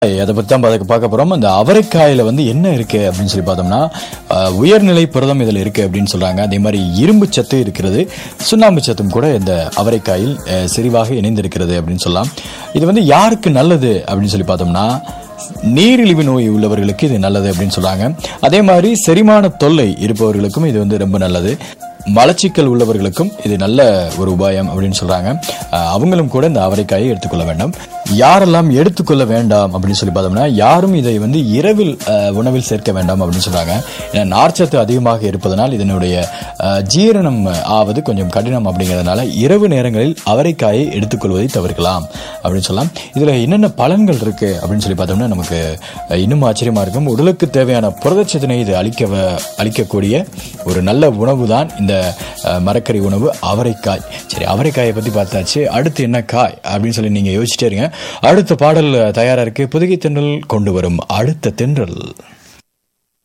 அதை பற்றி தான் பார்க்க பார்க்க போகிறோம் அந்த அவரைக்காயில் வந்து என்ன இருக்குது அப்படின்னு சொல்லி பார்த்தோம்னா அஹ், உயர்நிலை புரதம் இதில் இருக்குது அப்படின்னு சொல்கிறாங்க அதே மாதிரி இரும்பு சத்து இருக்கிறது சுண்ணாம்பு சத்தும் கூட இந்த அவரைக்காயில் அஹ், செறிவாக இணைந்திருக்கிறது அப்படின்னு சொல்லலாம் இது வந்து யாருக்கு நல்லது அப்படின்னு சொல்லி பார்த்தோம்னா நீரிழிவு நோய் உள்ளவர்களுக்கு இது நல்லது அப்படின்னு சொல்றாங்க அதே மாதிரி செரிமான தொல்லை இருப்பவர்களுக்கும் இது வந்து ரொம்ப நல்லது மலச்சிக்கல் உள்ளவர்களுக்கும் இது நல்ல ஒரு உபாயம் அப்படின்னு சொல்றாங்க அஹ் அவங்களும் கூட இந்த அவரைக்காயை எடுத்துக்கொள்ள வேண்டும் யாரெல்லாம் எடுத்துக்கொள்ள வேண்டாம் அப்படின்னு சொல்லி பார்த்தோம்னா யாரும் இதை வந்து இரவில் அஹ், உணவில் சேர்க்க வேண்டாம் அப்படின்னு சொல்றாங்க ஏன்னா நார்ச்சத்து அதிகமாக இருப்பதனால் இதனுடைய அஹ், ஜீரணம் ஆவது கொஞ்சம் கடினம் அப்படிங்கிறதுனால இரவு நேரங்களில் அவரைக்காயை எடுத்துக்கொள்வதை தவிர்க்கலாம் அப்படின்னு சொல்லலாம் இதுல என்னென்ன பலன்கள் இருக்கு அப்படின்னு சொல்லி பார்த்தோம்னா நமக்கு அஹ், இன்னும் ஆச்சரியமா இருக்கும் உடலுக்கு தேவையான புரதச்சத்தினை இது அளிக்க வ- அளிக்கக்கூடிய ஒரு நல்ல உணவு தான் இந்த அஹ், மரக்கறி உணவு அவரைக்காய் சரி அவரைக்காயை பத்தி பார்த்தாச்சு அடுத்து என்ன காய் அப்படின்னு சொல்லி நீங்க யோசிச்சிட்டே இருங்க அடுத்த பாடல் தயாரா இருக்கு புதுகை தென்றல் கொண்டு வரும் அடுத்த தென்றல்